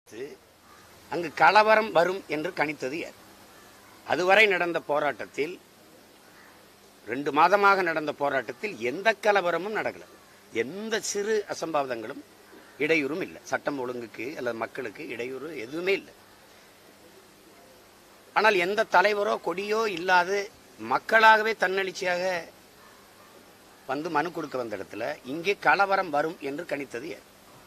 அங்கு கலவரம் வரும் என்று கணித்தது யார் அதுவரை நடந்த போராட்டத்தில் ரெண்டு மாதமாக நடந்த போராட்டத்தில் எந்த கலவரமும் நடக்கல எந்த சிறு அசம்பாவிதங்களும் இடையூறும் இல்லை சட்டம் ஒழுங்குக்கு அல்லது மக்களுக்கு இடையூறு எதுவுமே இல்லை ஆனால் எந்த தலைவரோ கொடியோ இல்லாது மக்களாகவே தன்னெழுச்சியாக வந்து மனு கொடுக்க வந்த இடத்துல இங்கே கலவரம் வரும் என்று கணித்தது யார்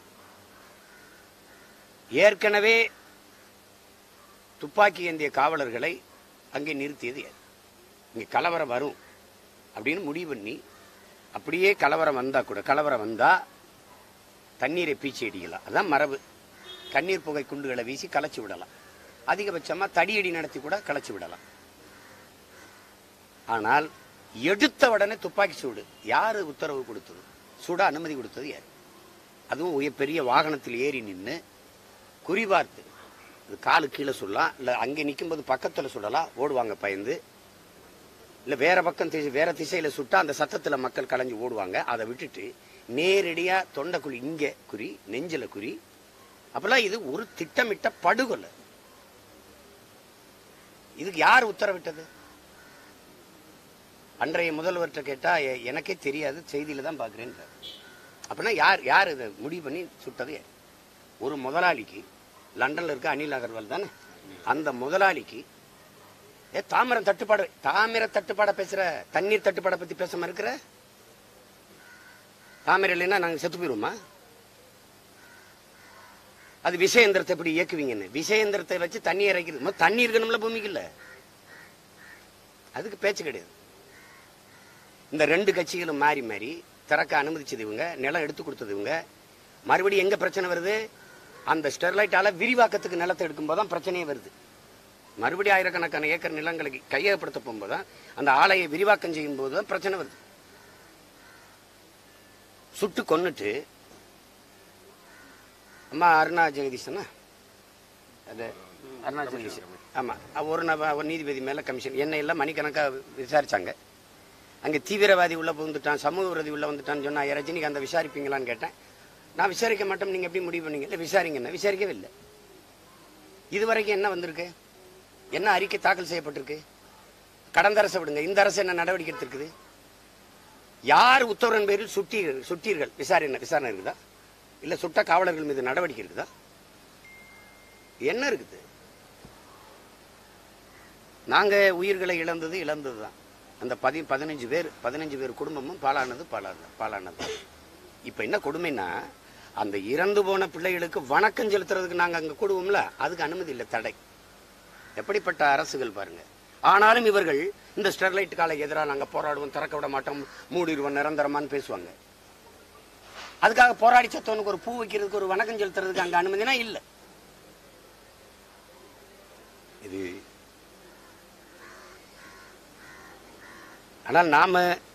ஏற்கனவே துப்பாக்கி ஏந்திய காவலர்களை அங்கே நிறுத்தியது யார் இங்கே கலவரம் வரும் அப்படின்னு முடிவு பண்ணி அப்படியே கலவரம் வந்தா கூட கலவரம் வந்தா தண்ணீரை பீச்சி அடிக்கலாம் அதான் மரபு கண்ணீர் புகை குண்டுகளை வீசி கலைச்சு விடலாம் அதிகபட்சமா தடியடி நடத்தி கூட கலைச்சு விடலாம் ஆனால் எடுத்த உடனே துப்பாக்கி சூடு யாரு உத்தரவு கொடுத்தது சுட அனுமதி கொடுத்தது யார் அதுவும் உய- பெரிய வாகனத்தில் ஏறி நின்று குறிபார்த்து இது காலு கீழே சொல்லலாம் இல்லை அங்கே நிக்கும்போது பக்கத்தில் சுடலாம் ஓடுவாங்க பயந்து இல்லை வேற பக்கம் திசை வேற திசையில சுட்டா அந்த சத்தத்துல மக்கள் கலைஞ்சு ஓடுவாங்க அதை விட்டுட்டு நேரடியா தொண்டைக்குழி இங்க குறி நெஞ்சில குறி அப்பெல்லாம் இது ஒரு திட்டமிட்ட படுகொலை இதுக்கு யார் உத்தரவிட்டது அன்றைய முதல்வர்கிட்ட கேட்டா எ- எனக்கே தெரியாது செய்தியில தான் பாக்குறேன் அப்படின்னா யார் யார் இதை முடிவு பண்ணி சுட்டது யார்? ஒரு முதலாளிக்கு லண்டன்ல இருக்க அனில் அகர்வால் தானே அந்த முதலாளிக்கு ஏ தாமிரம் தட்டுப்பாடு தாமிர தட்டுப்பாட பேசுற தண்ணீர் தட்டுப்பாடை பத்தி பேச மறுக்கிற தாமிரம் இல்லைன்னா நாங்க செத்து போயிருவோமா அது விஷயந்திரத்தை எப்படி இயக்குவீங்கன்னு விஷயந்திரத்தை வச்சு தண்ணி இறைக்கிறது முதல்ல தண்ணி இருக்கணும்ல பூமிக்கு இல்ல அதுக்கு பேச்சு கிடையாது இந்த ரெண்டு கட்சிகளும் மாறி மாறி திறக்க அனுமதிச்சது இவங்க நிலம் எடுத்து கொடுத்தது இவங்க மறுபடியும் எங்க பிரச்சனை வருது அந்த ஸ்டெர்லைட்டால விரிவாக்கத்துக்கு நிலத்தை எடுக்கும்போது தான் பிரச்சனையே வருது மறுபடியும் ஆயிரக்கணக்கான ஏக்கர் நிலங்களுக்கு கையகப்படுத்த போகும்போது தான் அந்த ஆலையை விரிவாக்கம் செய்யும் போது தான் பிரச்சனை வருது சுட்டு கொன்னுட்டு அம்மா அருணா ஜெகதீஷனா அது அருணா ஜெகதீஷ் ஆமா அவ ஒரு நப ஒரு நீதிபதி மேல கமிஷன் என்ன எல்லாம் மணிக்கணக்கா விசாரிச்சாங்க அங்க தீவிரவாதி உள்ள புகுந்துட்டான் சமூக விரோதி உள்ள வந்துட்டான்னு சொன்னா "ஐயா, ரஜினிகாந்த விசாரிப்பீங்களான்னு கேட்டேன் நான் விசாரிக்க மாட்டோம் நீங்க எப்படி முடிவு பண்ணீங்க இல்ல விசாரிங்க விசாரிக்கவே இல்லை இதுவரைக்கும் என்ன வந்திருக்கு என்ன அறிக்கை தாக்கல் செய்யப்பட்டிருக்கு கடந்த அரசை விடுங்க இந்த அரசு என்ன நடவடிக்கை எடுத்திருக்குது யார் உத்தரவின் பேரில் சுட்டீர்கள் சுட்டீர்கள் விசாரணை விசாரணை இருக்குதா இல்ல சுட்ட காவலர்கள் மீது நடவடிக்கை இருக்குதா என்ன இருக்குது நாங்க உயிர்களை இழந்தது இழந்தது தான் அந்த பதி பதினஞ்சு பேர் பதினஞ்சு பேர் குடும்பமும் பாலானது பாலானது பாலானது இப்ப என்ன கொடுமைன்னா அந்த இறந்து போன பிள்ளைகளுக்கு வணக்கம் செலுத்துறதுக்கு நாங்க அங்க கூடுவோம்ல அதுக்கு அனுமதி இல்லை தடை எப்படிப்பட்ட அரசுகள் பாருங்க ஆனாலும் இவர்கள் இந்த ஸ்டெர்லைட் காலை எதிராக நாங்க போராடுவோம் திறக்க விட மாட்டோம் மூடிடுவோம் நிரந்தரமான்னு பேசுவாங்க அதுக்காக போராடி சத்தவனுக்கு ஒரு பூ வைக்கிறதுக்கு ஒரு வணக்கம் செலுத்துறதுக்கு அங்க அனுமதினா இல்ல இது ஆனால் நாம